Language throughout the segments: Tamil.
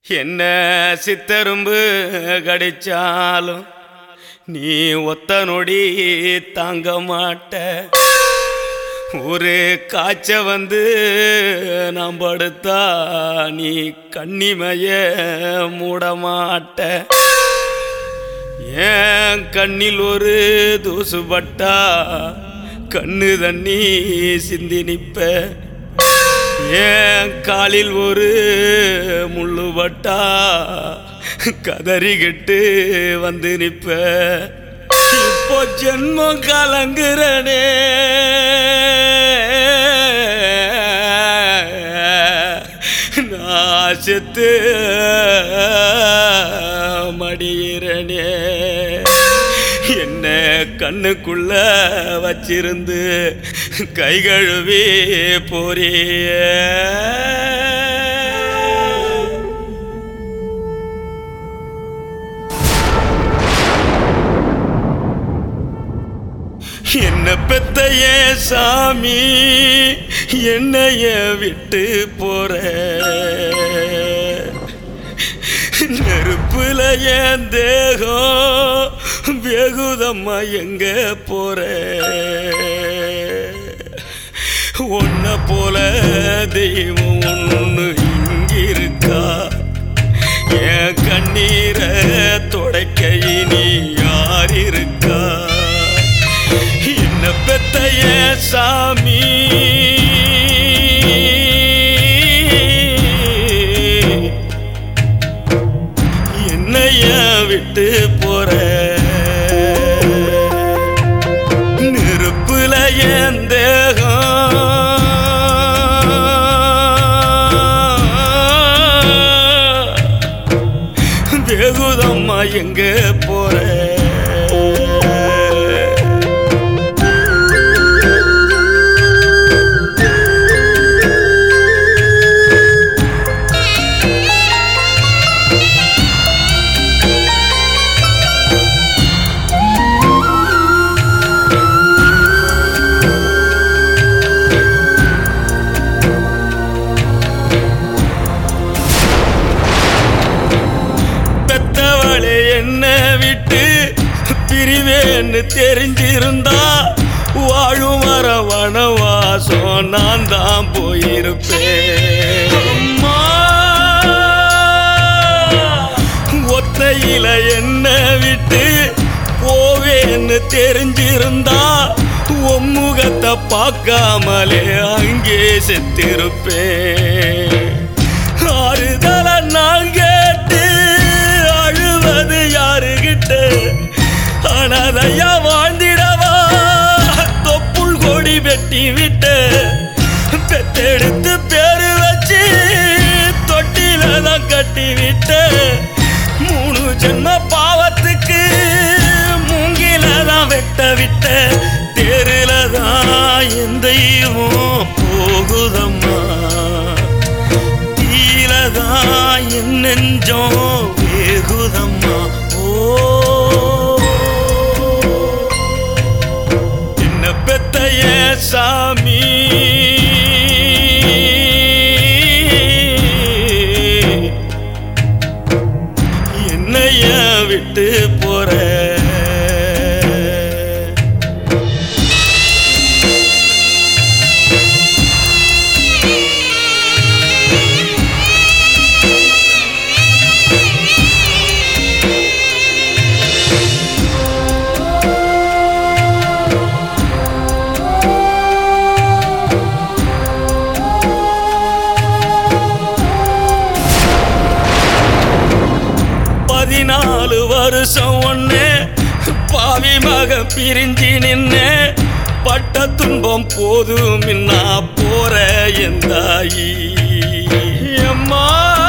என்ன சித்தரும்பு கடிச்சாலும் நீ ஒத்த நொடி தாங்க மாட்ட ஒரு காய்ச்ச வந்து நாம் படுத்தா நீ கண்ணிமைய மூட மாட்ட ஏன் கண்ணில் ஒரு தூசு பட்டா கண்ணு தண்ணி சிந்தி நிப்ப ஏன் காலில் ஒரு முள்ளு பட்டா கதறிக்கிட்டு வந்து நிப்ப இப்போ ஜென்மம் கலங்குறனே நான் செத்து மடியிறனே என்ன கண்ணுக்குள்ள வச்சிருந்து கை கழுவி போறிய என்ன பெத்த ஏன் சாமி என்னைய விட்டு போற நெருப்புல என் தேகம் வெகுதம்மா எங்க போற உன்ன போல தெய்வம் ஒன்று இங்கிருக்கா என் கண்ணீரை தொடக்க இனி யார் இருக்கா என்ன பெத்த என் சாமி என்னைய விட்டு போற நெருப்புல என் தேகம் வெகுதம்மா எங்க போற பெத்தவளே என்ன விட்டு பிரிவேன்னு தெரிஞ்சிருந்தா வாழும் வர வனவாசம் நான் தான் போயிருப்பேன் அம்மா, ஒத்தையில என்ன விட்டு போவேன்னு தெரிஞ்சிருந்தா உம்முகத்தை பார்க்காமலே அங்கே செத்திருப்பேன் ஆறுதல நான் கேட்டு அழுவது யாருகிட்ட அனதையா வாழ்ந்திடவா தொப்புள் கொடி வெட்டி விட்ட பெத்தெடுத்து பேரு வச்சு தொட்டில தான் கட்டி விட்ட மூணு ஜென்ம பாவத்துக்கு மூங்கில தான் வெட்ட விட்ட தேருல தான் என் தெய்வம் போகுதம்மா கீழதான் என் நெஞ்சம் வேகுதம்மா ஓ என்ன பெத்த ஏன் சாமி என்னைய விட்டு போற பதினாலு வருஷம் ஒண்ணு பாவி மக பிரிஞ்சு நின்னு பட்ட துன்பம் போதும் இன்னா போற என் தாயி அம்மா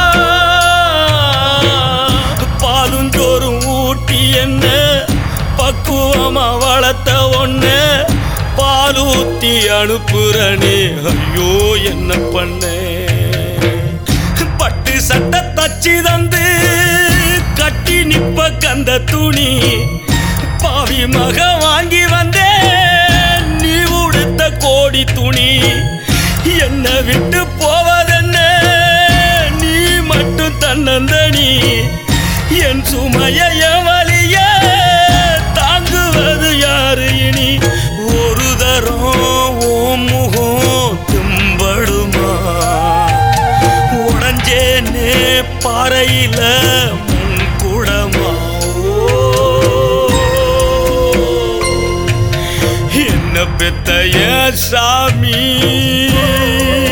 பாலும் சோறும் ஊட்டி என்ன பக்குவமா வளர்த்த ஒண்ணு பால் ஊத்தி அனுப்புறனே ஐயோ என்ன பண்ணேன் பட்டு சட்டை தச்சு தந்து கட்டி நிப்ப கந்த துணி பாவி மக வாங்கி வந்தே நீ உடுத்த கோடி துணி என்ன விட்டு போவதென்ன நீ மட்டும் தன்னை பிறந்தனி என் சுமைய வலிய தாங்குவது யாரு இனி ஒரு தரம் ஓம் முகம் தும்படுமா உடஞ்சேனே பாறையில முன் குடமா என்ன பெத்த ஏன் சாமி